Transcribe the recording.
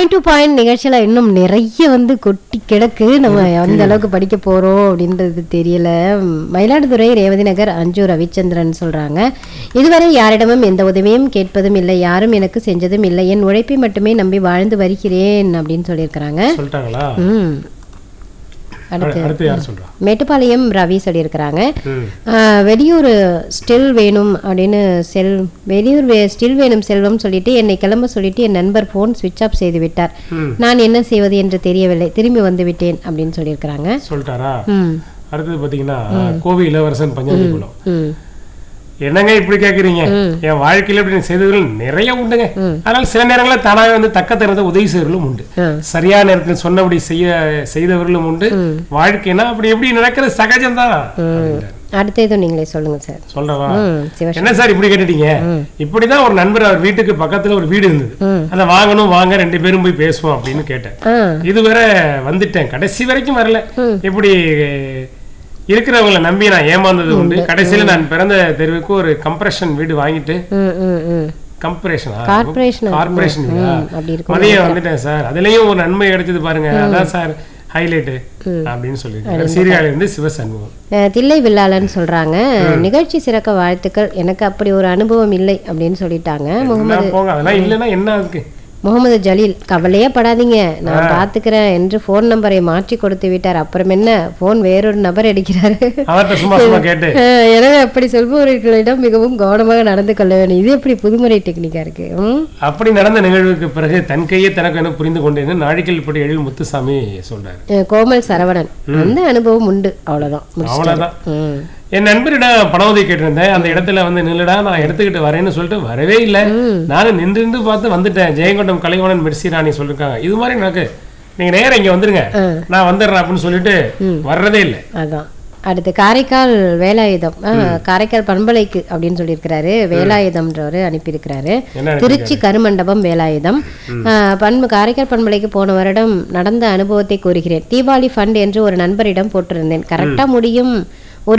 Point to point நிகழ்ச்சியில இன்னும் நிறைய வந்து கொட்டி கிடக்கு நம்ம எந்த அளவுக்கு படிக்க போறோம் அப்படின்றது தெரியல மயிலாடுதுறை ரேவதி நகர் அஞ்சு ரவிச்சந்திரன் சொல்றாங்க இதுவரை யாரிடமும் எந்த உதவியும் கேட்பதும் இல்லை யாரும் எனக்கு செஞ்சதும் இல்லை என் உழைப்பை மட்டுமே நம்பி வாழ்ந்து வருகிறேன் அப்படின்னு சொல்லியிருக்கிறாங்க சொல்லிட்டாங்களா ம் அடுத்து அடுத்து யார் சொல்றா மேட்டுப்பாளையம் ரவி சொல்லியிருக்கிறாங்க ம் ஆஹ் வெளியூர் ஸ்டில் வேணும் அப்படின்னு செல் வெளியூர் வே ஸ்டில் வேணும் செல்வம் சொல்லிட்டு என்னை கிளம்ப சொல்லிட்டு என் நண்பர் ஃபோன் சுவிட்ச் ஆஃப் செய்து விட்டார் ம். நான் என்ன செய்வது என்று தெரியவில்லை திரும்பி வந்து விட்டேன் அப்படின்னு சொல்லியிருக்கிறாங்க சொல்லிட்டாரா ம் அடுத்தது பாத்தீங்கன்னா கோவி இளவரசன் பஞ்சாயத்து குளம் ம் என்னங்க இப்படி கேக்குறீங்க என் வாழ்க்கையில இப்படி செய்தவர்கள் நிறைய உண்டுங்க அதனால சில நேரங்களில் தானாக வந்து தக்க தரத்தை உதவி செய்வர்களும் உண்டு ஆ. சரியான நேரத்தில் சொன்னபடி செய்ய செய்தவர்களும் உண்டு வாழ்க்கைனா அப்படி எப்படி நடக்கிறது சகஜம்தான் அப்படின்றாரு. அடுத்த இதுவும் நீங்களே சொல்லுங்க சார் சொல்றவா ம் சிவ என்ன சார் இப்படி கேட்டுட்டீங்க இப்படிதான் ஒரு நண்பர் அவர் வீட்டுக்கு பக்கத்துல ஒரு வீடு இருந்தது அதை வாங்கணும் வாங்க ரெண்டு பேரும் போய் பேசுவோம் அப்படின்னு கேட்டேன் ஆ இதுவரை வந்துட்டேன் கடைசி வரைக்கும் வரல இப்படி இருக்கிறவங்கள நம்பி நான் ஏமாந்தது உண்டு கடைசியில நான் பிறந்த தெருவுக்கு ஒரு கம்ப்ரெஷன் வீடு வாங்கிட்டு ம் ம் ம் கம்ப்ரெஷனா Corporation அது. கார்பரேஷன் வீடா ம், அப்படி இருக்கும் மதியம் வந்துட்டேன் சார் அதுலயும் ஒரு நன்மை கிடைச்சது பாருங்க அதான் சார் ஹைலைட் அப்படின்னு சொல்லி சீர்காழி இருந்து சிவசண்முகம் அஹ் தில்லை வில்லாளன்னு சொல்றாங்க நிகழ்ச்சி சிறக்க வாழ்த்துக்கள் எனக்கு அப்படி ஒரு அனுபவம் இல்லை அப்படின்னு சொல்லிட்டாங்க முகமது என்ன போங்க அதெல்லாம் இல்லைன்னா என்ன அதுக்கு முகமது ஜலீல் கவலையே படாதீங்க நான் பாத்துக்கிறேன் என்று ஃபோன் நம்பரை மாற்றி கொடுத்து விட்டார் அப்புறம் என்ன ஃபோன் வேறொரு நபர் அடிக்கிறாரு அவர்கிட்ட சும்மா சும்மா கேட்டு அஹ் எனவே அப்படி சொல்பவர்களிடம் மிகவும் கவனமாக நடந்து கொள்ள வேண்டும் இது எப்படி புதுமுறை டெக்னிக்கா இருக்கு ம்? அப்படி நடந்த நிகழ்வுக்கு பிறகு தன் கையே தனக்கு என புரிந்து கொண்டேன்னு நாழிக்கல் படி எழில் முத்துசாமி சொல்றாரு அஹ் கோமல் சரவணன் அந்த அனுபவம் உண்டு அவ்வளவுதான் முடிச்சிட்டாரு. அவ்வளவுதான் ம். என் நண்பரிடம் பண உதவி கேட்டிருந்தேன் அந்த இடத்துல வந்து நில்லுடா நான் எடுத்துக்கிட்டு வரேன்னு சொல்லிட்டு வரவே இல்லை நானும் நின்று நின்று பார்த்து வந்துட்டேன் ஜெயங்கொண்டம் கலைவணன் மெர்சி ராணி சொல்லிருக்காங்க இது மாதிரி எனக்கு நீங்க நேரம் இங்க வந்துருங்க நான் வந்துடுறேன் அப்படின்னு சொல்லிட்டு வர்றதே இல்லை அதான் அடுத்து காரைக்கால் வேலாயுதம் ஆ, காரைக்கால் பண்பலைக்கு அப்படின்னு சொல்லியிருக்கிறாரு வேலாயுதம்ன்றவர் அனுப்பியிருக்கிறாரு என்ன திருச்சி கருமண்டபம் வேலாயுதம் ஆ, பண்பு காரைக்கால் பண்பலைக்கு போன வருடம் நடந்த அனுபவத்தை கூறுகிறேன் தீபாவளி ஃபண்ட் என்று ஒரு நண்பரிடம் போட்டிருந்தேன் கரெக்டா முடியும்